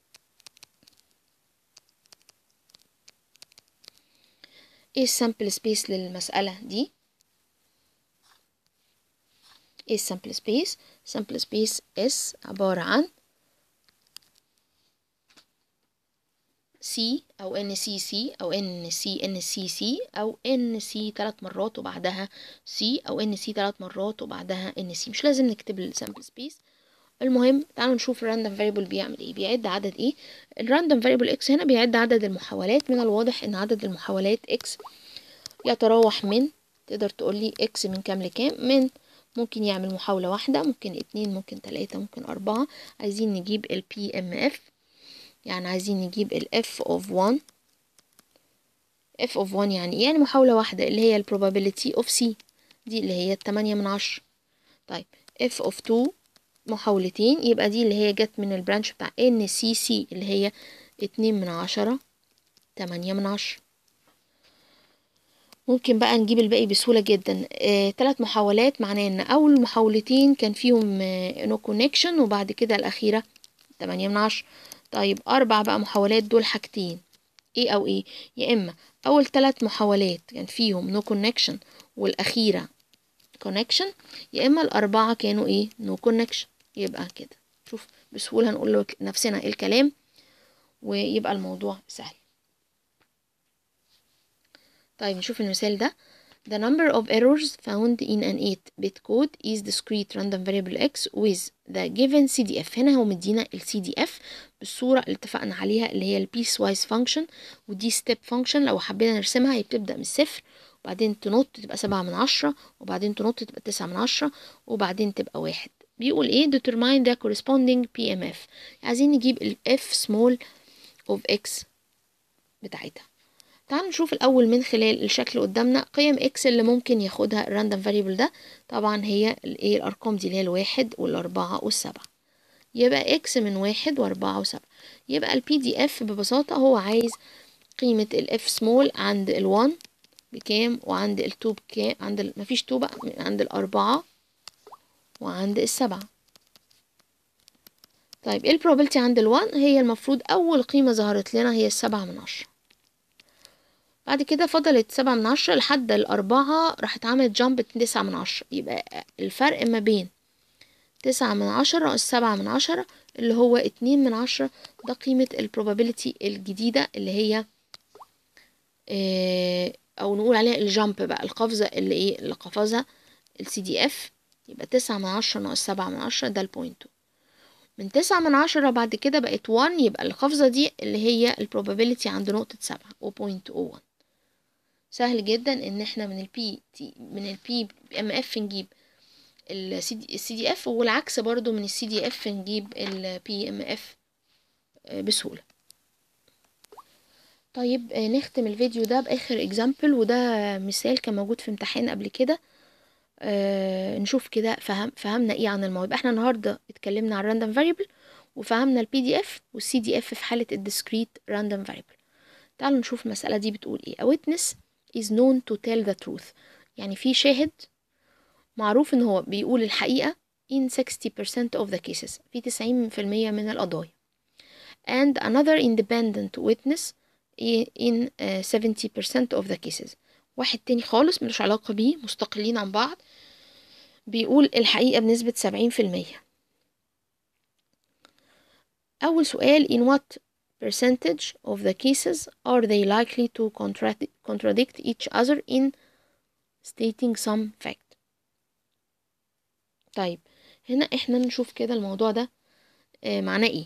ايه السامبل سبيس للمسألة دي ايه السامبل سبيس سامبل سبيس اس عبارة عن سي او ان سي سي او ان سي ان سي سي او ان سي ثلاث مرات وبعدها سي او ان سي ثلاث مرات وبعدها ان سي مش لازم نكتب السامبل سبيس المهم تعالوا نشوف الراندوم فاريبل بيعمل ايه بيعد عدد ايه الراندوم فاريبل اكس هنا بيعد عدد المحاولات من الواضح ان عدد المحاولات اكس يتراوح من تقدر تقولي اكس من كام لكام من ممكن يعمل محاولة واحدة ممكن اتنين ممكن تلاتة ممكن أربعة عايزين نجيب ال PMF يعني عايزين نجيب ال f of 1 f of 1 يعني يعني محاولة واحدة اللي هي ال probability of c دي اللي هي التمانية من عشرة طيب f of 2 محاولتين يبقى دي اللي هي جت من البرانش بتاع ان سي سي اللي هي اتنين من عشرة تمانية من عشرة ممكن بقى نجيب الباقي بسهولة جدا آه، تلات محاولات معناه ان اول محاولتين كان فيهم نو كونكشن وبعد كده الاخيرة تمانية من عشرة طيب اربع بقى محاولات دول حاجتين ايه او ايه يا اما اول ثلاث محاولات كان فيهم نو كونكشن والاخيره كونكشن يا اما الاربعه كانوا ايه نو كونكشن يبقى كده شوف بسهوله هنقول له نفسنا الكلام ويبقى الموضوع سهل طيب نشوف المثال ده The number of errors found in an 8-bit code is discrete random variable x with the given CDF هنا هو مدينا ال CDF بالصورة اللي اتفقنا عليها اللي هي ال piecewise function ودي step function لو حبينا نرسمها هي بتبدأ من الصفر وبعدين تنط تبقى سبعة من عشرة وبعدين تنط تبقى تسعة من عشرة وبعدين تبقى واحد بيقول ايه determine the corresponding PMF عايزين نجيب ال F small of x بتاعتها تعالوا نشوف الأول من خلال الشكل قدامنا قيم x اللي ممكن ياخدها الراندوم فاريبل ده طبعا هي الايه الأرقام دي اللي هي الواحد والأربعة والسبعة يبقى x من واحد وأربعة وسبعة يبقى ال PDF ببساطة هو عايز قيمة ال F small عند ال 1 بكام وعند ال 2 بكام عند ال... مفيش 2 بقى عند الأربعة وعند السبعة طيب ايه البروبابيلتي عند ال1 هي المفروض أول قيمة ظهرت لنا هي السبعة من عشرة بعد كده فضلت سبعة من عشرة لحد الأربعة راحت عملت جامب تسعة من عشرة يبقى الفرق ما بين تسعة من عشرة ناقص سبعة من عشرة اللي هو اتنين من عشرة ده قيمة البروبابيلتي الجديدة اللي هي اه أو نقول عليها الجامب بقى القفزة اللي ايه اللي قفزها السي دي اف يبقى تسعة من عشرة ناقص سبعة من عشرة ده البوينت من تسعة من عشرة بعد كده بقت 1 يبقى القفزة دي اللي هي البروبابيلتي عند نقطة سبعة و بوينت او ون سهل جدا ان احنا من البي تي من البي ام اف نجيب السي دي اف والعكس برضو من السي دي اف نجيب البي ام اف بسهولة طيب نختم الفيديو ده باخر اكزامبل وده مثال كان موجود في امتحان قبل كده آه نشوف كده فهم فهمنا ايه عن الموضوع احنا النهارده اتكلمنا عن random variable وفهمنا البي دي اف والسي دي اف في حاله الديسكريت random variable تعالوا نشوف المساله دي بتقول ايه a witness is known to tell the truth يعني في شاهد معروف ان هو بيقول الحقيقه in 60% of the cases في 90% من القضايا and another independent witness in uh, 70% of the cases واحد تاني خالص ملوش علاقة بيه مستقلين عن بعض بيقول الحقيقة بنسبة سبعين في المية أول سؤال in what percentage of the cases are they likely to contradict each other in stating some fact طيب هنا احنا نشوف كده الموضوع ده آه معناه ايه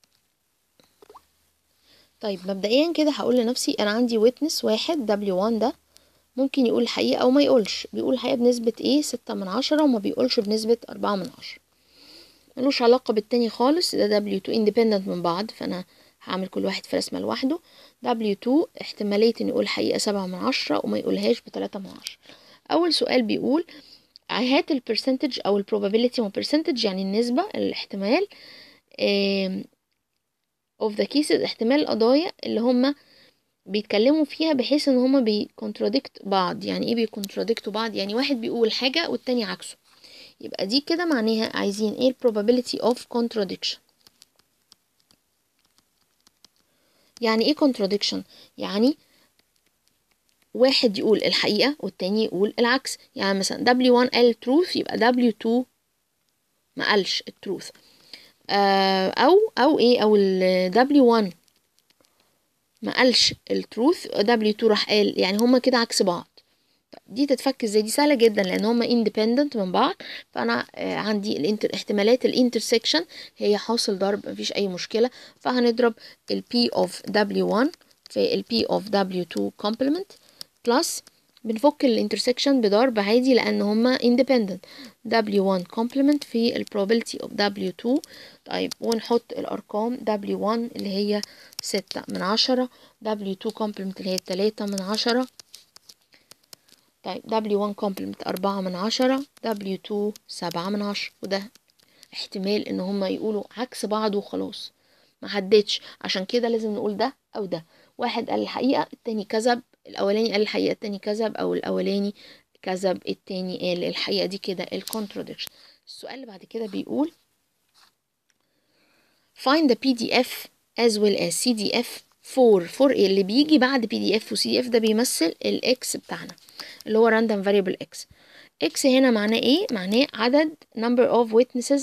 طيب مبدئيا كده هقول لنفسي انا عندي witness واحد W1 ده ممكن يقول الحقيقة أو ما يقولش بيقول الحقيقة بنسبة ايه ستة من عشرة وما بيقولش بنسبة أربعة من عشرة ملوش علاقة بالتاني خالص ده W2 independent من بعض فأنا هعمل كل واحد في رسمة لوحده W2 احتمالية إن يقول الحقيقة سبعة من عشرة وما يقولهاش بتلاتة من عشرة أول سؤال بيقول هات البرسنتج أو البروبابيلتي ما percentage يعني النسبة الاحتمال اه of the cases احتمال القضايا اللي هما بيتكلموا فيها بحيث ان هما بيكونتراديكت بعض يعني ايه بيكونتراديكتوا بعض يعني واحد بيقول حاجة والتاني عكسه يبقى دي كده معناها عايزين ايه probability of contradiction يعني ايه contradiction يعني واحد يقول الحقيقة والتاني يقول العكس يعني مثلا W1 قال truth يبقى W2 ما قالش التروث آه او او ايه او ال W1 ما قالش التروث W2 راح قال يعني هما كده عكس بعض دي تتفك ازاي دي سهله جدا لان هما independent من بعض فانا آه عندي الانتر احتمالات الانترسكشن هي حاصل ضرب مفيش اي مشكله فهنضرب ال P of W1 في ال P of W2 complement plus بنفك الانترسكشن بضرب عادي لان هما independent W1 complement في ال probability of W2 طيب ونحط الارقام W1 اللي هي ستة من عشرة W2 complement اللي هي تلاتة من عشرة طيب W1 complement أربعة من عشرة W2 سبعة من عشرة وده احتمال ان هما يقولوا عكس بعض وخلاص ما حددش عشان كده لازم نقول ده او ده واحد قال الحقيقة التاني كذب الاولاني قال الحقيقة التاني كذب او الاولاني كذب التاني قال الحقيقة دي كده الكونتراديكشن السؤال اللي بعد كده بيقول find the PDF as well as CDF for for ايه اللي بيجي بعد PDF و CDF ده بيمثل الاكس بتاعنا اللي هو random variable x x هنا معناه ايه معناه عدد number of witnesses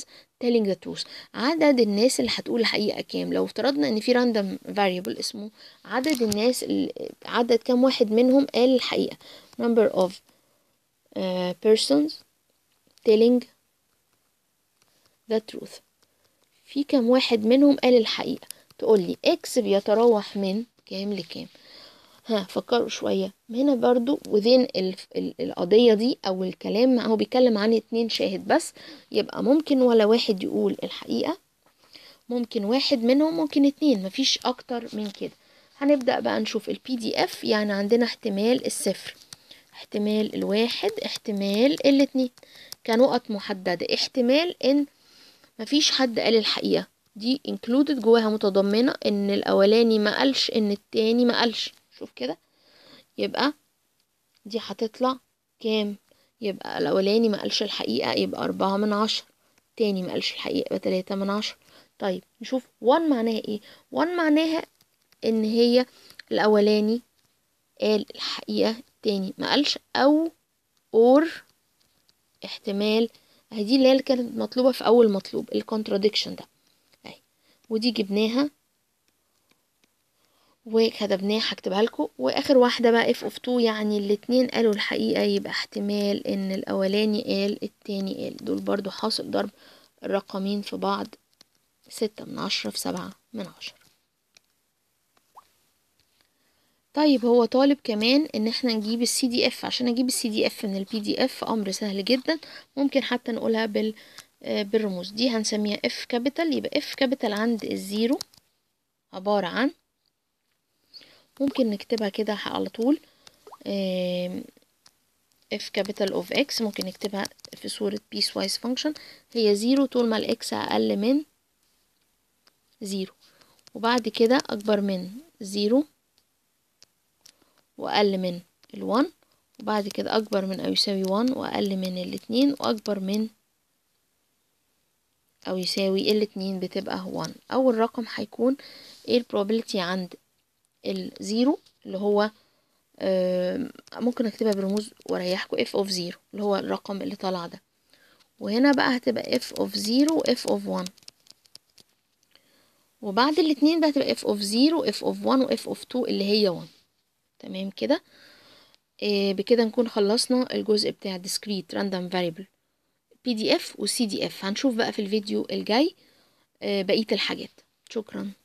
telling the truth عدد الناس اللي هتقول الحقيقة كام لو افترضنا ان في random variable اسمه عدد الناس اللي عدد كام واحد منهم قال الحقيقة number of uh, persons telling the truth في كام واحد منهم قال الحقيقة تقول لي اكس بيتراوح من كام لكام ها فكروا شوية هنا برضو within ال ال القضية دي أو الكلام هو بيتكلم عن اتنين شاهد بس يبقى ممكن ولا واحد يقول الحقيقة ممكن واحد منهم ممكن اتنين مفيش أكتر من كده هنبدأ بقى نشوف البي دي اف يعني عندنا احتمال الصفر احتمال الواحد احتمال الاتنين كنقط محددة احتمال ان مفيش حد قال الحقيقة دي included جواها متضمنة ان الاولاني ما قالش ان التاني ما قالش شوف كده يبقى دي هتطلع كام يبقى الاولاني ما قالش الحقيقة يبقى اربعة من عشرة تاني ما قالش الحقيقة يبقى تلاتة من عشرة طيب نشوف one معناها ايه one معناها ان هي الاولاني قال الحقيقة التاني ما قالش او اور احتمال اهي دي اللي هي كانت مطلوبة في اول مطلوب الكونتراديكشن ده اهي ودي جبناها وكتبناها هكتبها لكم واخر واحده بقى اف اوف 2 يعني الاتنين قالوا الحقيقه يبقى احتمال ان الاولاني قال التاني قال دول برضو حاصل ضرب الرقمين في بعض ستة من عشرة في سبعة من عشرة طيب هو طالب كمان ان احنا نجيب السي دي اف عشان اجيب السي دي اف من البي دي اف امر سهل جدا ممكن حتى نقولها بال بالرموز دي هنسميها اف كابيتال يبقى اف كابيتال عند الزيرو عبارة عن ممكن نكتبها كده على طول اف كابيتال اوف اكس ممكن نكتبها في صورة بيس وايز فانكشن هي زيرو طول ما الاكس اقل من زيرو وبعد كده اكبر من زيرو واقل من الوان وبعد كده اكبر من او يساوي وان واقل من الاتنين واكبر من او يساوي الاتنين بتبقى وان اول رقم هيكون ايه البروبابيلتي عند الزيرو اللي هو ممكن اكتبها برموز واريحكم اف اوف زيرو اللي هو الرقم اللي طالع ده وهنا بقى هتبقى اف اوف زيرو واف اوف وان وبعد الاتنين بقى هتبقى اف اوف زيرو اف اوف وان واف اوف تو اللي هي وان تمام كده إيه بكده نكون خلصنا الجزء بتاع discrete random variable pdf و cdf هنشوف بقى في الفيديو الجاي إيه بقية الحاجات شكرا